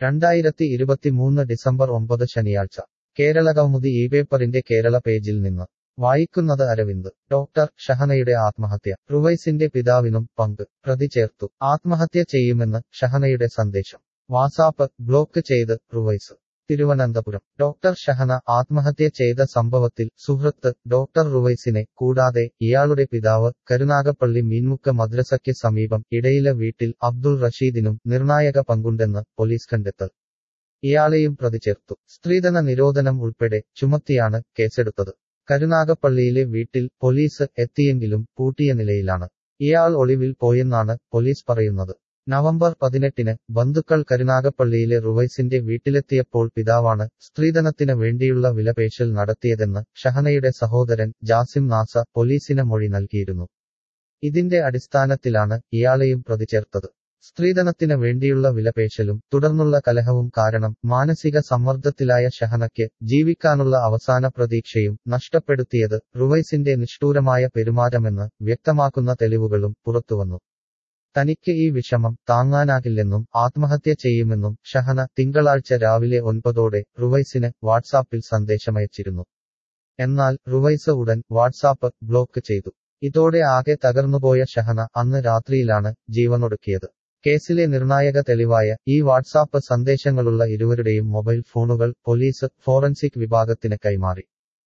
രണ്ടായിരത്തി ഇരുപത്തിമൂന്ന് ഡിസംബർ ഒമ്പത് ശനിയാഴ്ച കേരളകൗമുദി ഈ പേപ്പറിന്റെ കേരള പേജിൽ നിന്ന് വായിക്കുന്നത് അരവിന്ദ് ഡോക്ടർ ഷഹനയുടെ ആത്മഹത്യ റുവൈസിന്റെ പിതാവിനും പങ്ക് പ്രതി ചേർത്തു ആത്മഹത്യ ചെയ്യുമെന്ന് ഷഹനയുടെ സന്ദേശം വാട്സാപ്പ് ബ്ലോക്ക് ചെയ്ത് റുവൈസ് തിരുവനന്തപുരം ഡോക്ടർ ഷഹന ആത്മഹത്യ ചെയ്ത സംഭവത്തിൽ സുഹൃത്ത് ഡോക്ടർ റുവൈസിനെ കൂടാതെ ഇയാളുടെ പിതാവ് കരുനാഗപ്പള്ളി മീൻമുക്ക മദ്രസയ്ക്ക് സമീപം ഇടയിലെ വീട്ടിൽ അബ്ദുൾ റഷീദിനും നിർണായക പങ്കുണ്ടെന്ന് പോലീസ് കണ്ടെത്തൽ ഇയാളെയും പ്രതി ചേർത്തു സ്ത്രീധന നിരോധനം ഉൾപ്പെടെ ചുമത്തിയാണ് കേസെടുത്തത് കരുനാഗപ്പള്ളിയിലെ വീട്ടിൽ പോലീസ് എത്തിയെങ്കിലും പൂട്ടിയ നിലയിലാണ് ഇയാൾ ഒളിവിൽ പോയെന്നാണ് പോലീസ് പറയുന്നത് നവംബർ പതിനെട്ടിന് ബന്ധുക്കൾ കരുനാഗപ്പള്ളിയിലെ റുവൈസിന്റെ വീട്ടിലെത്തിയപ്പോൾ പിതാവാണ് സ്ത്രീധനത്തിന് വേണ്ടിയുള്ള വിലപേശൽ നടത്തിയതെന്ന് ഷഹനയുടെ സഹോദരൻ ജാസിം നാസ പോലീസിന് മൊഴി നൽകിയിരുന്നു ഇതിന്റെ അടിസ്ഥാനത്തിലാണ് ഇയാളെയും പ്രതി ചേർത്തത് സ്ത്രീധനത്തിന് വേണ്ടിയുള്ള വിലപേശലും തുടർന്നുള്ള കലഹവും കാരണം മാനസിക സമ്മർദ്ദത്തിലായ ഷഹനയ്ക്ക് ജീവിക്കാനുള്ള അവസാന പ്രതീക്ഷയും നഷ്ടപ്പെടുത്തിയത് റുവൈസിന്റെ നിഷ്ഠൂരമായ പെരുമാറ്റമെന്ന് വ്യക്തമാക്കുന്ന തെളിവുകളും പുറത്തുവന്നു തനിക്ക് ഈ വിഷമം താങ്ങാനാകില്ലെന്നും ആത്മഹത്യ ചെയ്യുമെന്നും ഷഹന തിങ്കളാഴ്ച രാവിലെ ഒൻപതോടെ റുവൈസിന് വാട്സാപ്പിൽ സന്ദേശമയച്ചിരുന്നു എന്നാൽ റുവൈസ് ഉടൻ വാട്സാപ്പ് ബ്ലോക്ക് ചെയ്തു ഇതോടെ ആകെ തകർന്നുപോയ ഷഹന അന്ന് രാത്രിയിലാണ് ജീവനൊടുക്കിയത് കേസിലെ നിർണായക തെളിവായ ഈ വാട്സാപ്പ് സന്ദേശങ്ങളുള്ള ഇരുവരുടെയും മൊബൈൽ ഫോണുകൾ പോലീസ് ഫോറൻസിക് വിഭാഗത്തിന് കൈമാറി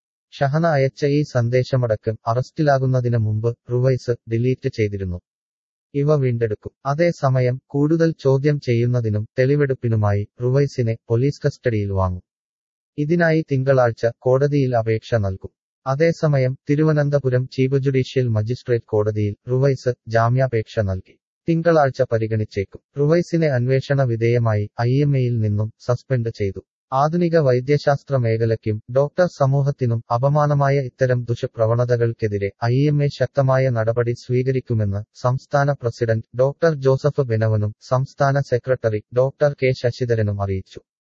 ഷഹന അയച്ച ഈ സന്ദേശമടക്കം അറസ്റ്റിലാകുന്നതിന് മുമ്പ് റുവൈസ് ഡിലീറ്റ് ചെയ്തിരുന്നു ഇവ വീണ്ടെടുക്കും അതേസമയം കൂടുതൽ ചോദ്യം ചെയ്യുന്നതിനും തെളിവെടുപ്പിനുമായി റുവൈസിനെ പോലീസ് കസ്റ്റഡിയിൽ വാങ്ങും ഇതിനായി തിങ്കളാഴ്ച കോടതിയിൽ അപേക്ഷ നൽകും അതേസമയം തിരുവനന്തപുരം ചീഫ് ജുഡീഷ്യൽ മജിസ്ട്രേറ്റ് കോടതിയിൽ റുവൈസ് ജാമ്യാപേക്ഷ നൽകി തിങ്കളാഴ്ച പരിഗണിച്ചേക്കും റുവൈസിനെ അന്വേഷണ വിധേയമായി ഐ എം എയിൽ നിന്നും സസ്പെൻഡ് ചെയ്തു ആധുനിക വൈദ്യശാസ്ത്ര മേഖലയ്ക്കും ഡോക്ടർ സമൂഹത്തിനും അപമാനമായ ഇത്തരം ദുഷ്പ്രവണതകൾക്കെതിരെ ഐ എം എ ശക്തമായ നടപടി സ്വീകരിക്കുമെന്ന് സംസ്ഥാന പ്രസിഡന്റ് ഡോക്ടർ ജോസഫ് ബെനവനും സംസ്ഥാന സെക്രട്ടറി ഡോക്ടർ കെ ശശിധരനും അറിയിച്ചു